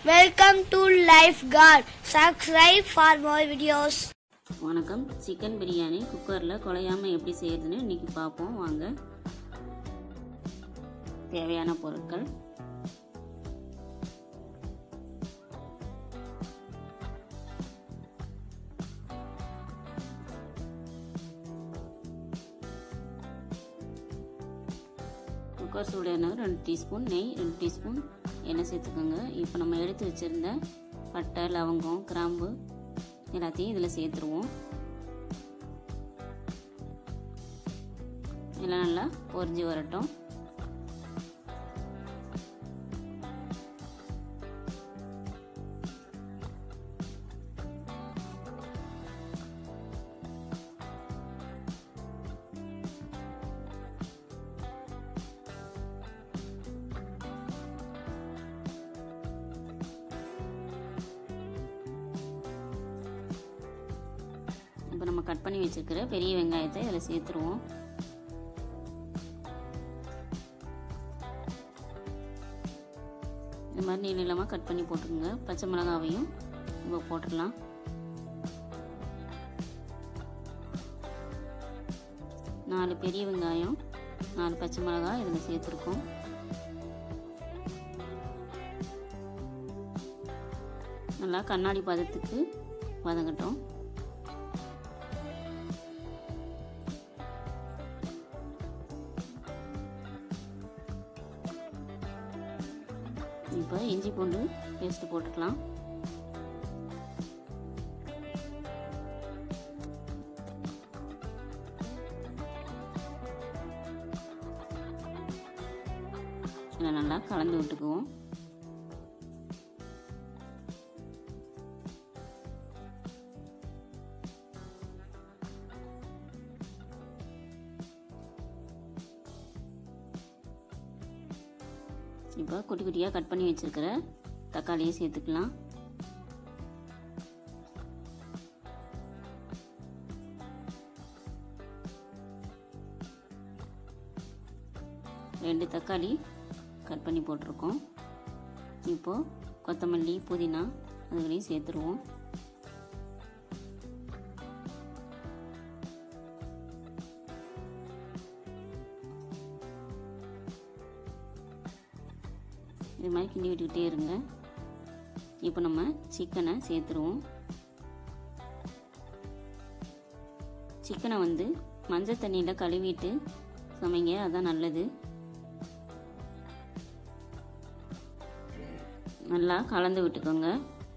Welcome to Lifeguard. Subscribe for more videos. வணக்கம் chicken biryani குக்கரில் குழையாமல் எப்படி செய்யறதுன்னு இன்னைக்கு பார்ப்போம் வாங்க தேவையான பொருட்கள் குக்கர் சூடான ரெண்டு டீஸ்பூன் நெய் ரெண்டு டீஸ்பூன் எண்ணெய் சேர்த்துக்கோங்க இப்போ நம்ம எடுத்து வச்சுருந்த பட்டை லவங்கம் கிராம்பு எல்லாத்தையும் இதில் சேர்த்துருவோம் எல்லாம் நல்லா பொரிஞ்சு வரட்டும் இப்போ நம்ம கட் பண்ணி வச்சுருக்கிற பெரிய வெங்காயத்தை இதில் சேர்த்துருவோம் இந்த மாதிரி நீள நீளமாக கட் பண்ணி போட்டுக்கோங்க பச்சை மிளகாவையும் இப்போ போட்டுடலாம் நாலு பெரிய வெங்காயம் நாலு பச்சை மிளகாய் இதில் சேர்த்துருக்கோம் நல்லா கண்ணாடி பதத்துக்கு வதங்கட்டும் இப்போ இஞ்சி பூண்டு பேஸ்ட் போட்டுக்கலாம் இதை நல்லா கலந்து விட்டுக்குவோம் இப்போ குட்டி குட்டியாக கட் பண்ணி வச்சுருக்கிற தக்காளியை சேர்த்துக்கலாம் ரெண்டு தக்காளி கட் பண்ணி போட்டிருக்கோம் இப்போது கொத்தமல்லி புதினா அதுகளையும் சேர்த்துருவோம் இது மாதிரி கிண்டி விட்டுக்கிட்டே இருங்க இப்போ நம்ம சிக்கனை சேர்த்துருவோம் சிக்கனை வந்து மஞ்சள் தண்ணியில் கழுவிட்டு சமைங்க அதான் நல்லது நல்லா கலந்து விட்டுக்கோங்க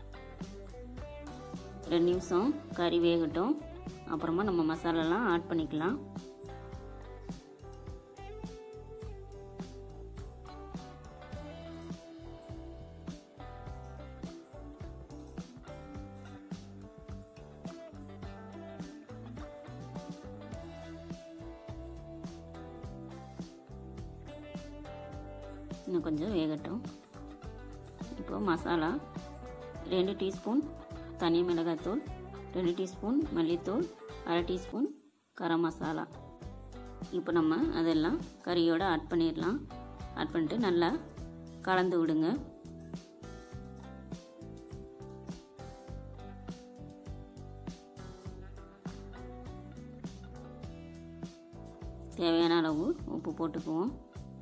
ரெண்டு நிமிஷம் கறி வேகட்டும் அப்புறமா நம்ம மசாலாலாம் ஆட் பண்ணிக்கலாம் இன்னும் கொஞ்சம் வேகட்டும் இப்போ மசாலா ரெண்டு டீஸ்பூன் தனி மிளகாத்தூள் ரெண்டு டீஸ்பூன் மல்லித்தூள் அரை டீஸ்பூன் கரம் மசாலா இப்போ நம்ம அதெல்லாம் கறியோடு ஆட் பண்ணிடலாம் ஆட் பண்ணிட்டு நல்லா கலந்து விடுங்க தேவையான அளவு உப்பு போட்டுக்குவோம்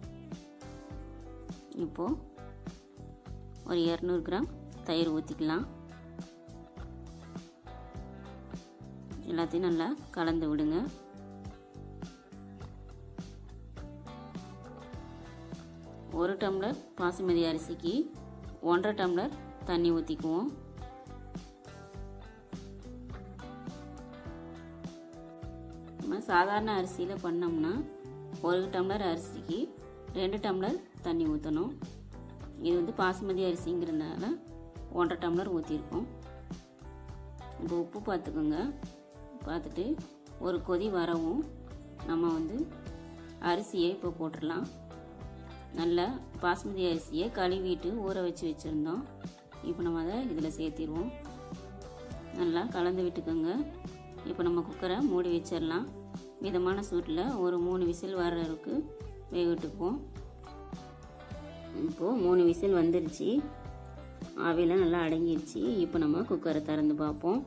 இப்போது ஒரு இரநூறு கிராம் தயிர் ஊற்றிக்கலாம் எல்லாத்தையும் நல்லா கலந்து விடுங்க ஒரு டம்ளர் பாசுமதி அரிசிக்கு ஒன்றரை டம்ளர் தண்ணி ஊற்றிக்குவோம் நம்ம சாதாரண அரிசியில் பண்ணோம்னா ஒரு டம்ளர் அரிசிக்கு ரெண்டு டம்ளர் தண்ணி ஊற்றணும் இது வந்து பாசுமதி அரிசிங்கிறதுனால ஒன்றரை டம்ளர் ஊற்றிருக்கோம் இப்போ உப்பு பார்த்துக்கோங்க பார்த்துட்டு ஒரு கொதி வரவும் நம்ம வந்து அரிசியை இப்போ போட்டுடலாம் நல்லா பாசுமதி அரிசியை கழுவிட்டு ஊற வச்சு வச்சுருந்தோம் இப்போ நம்ம அதை இதில் சேர்த்திடுவோம் நல்லா கலந்து விட்டுக்கோங்க இப்போ நம்ம குக்கரை மூடி வச்சிடலாம் மிதமான சூட்டில் ஒரு மூணு விசில் வர அளவுக்கு வேக விட்டுக்குவோம் இப்போது மூணு விசில் வந்துருச்சு ஆவியெல்லாம் நல்லா அடங்கிடுச்சு இப்போ நம்ம குக்கரை திறந்து பார்ப்போம்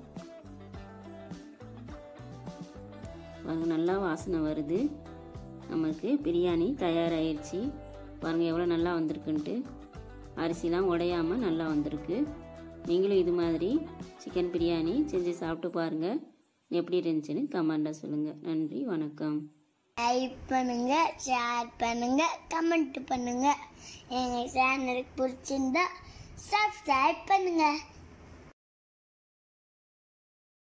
பாருங்க நல்லா வாசனை வருது நமக்கு பிரியாணி தயாராகிடுச்சு பாருங்கள் எவ்வளோ நல்லா வந்திருக்குன்ட்டு அரிசிலாம் உடையாம நல்லா வந்திருக்கு நீங்களும் இது மாதிரி சிக்கன் பிரியாணி செஞ்சு சாப்பிட்டு பாருங்கள் எப்படி இருந்துச்சுன்னு கமெண்ட்டாக சொல்லுங்கள் நன்றி வணக்கம் லைக் பண்ணுங்க ஷேர் பண்ணுங்க கமெண்ட் பண்ணுங்க எங்க சேனலுக்கு பிடிச்சிருந்தா சப்ஸ்கிரைப் பண்ணுங்க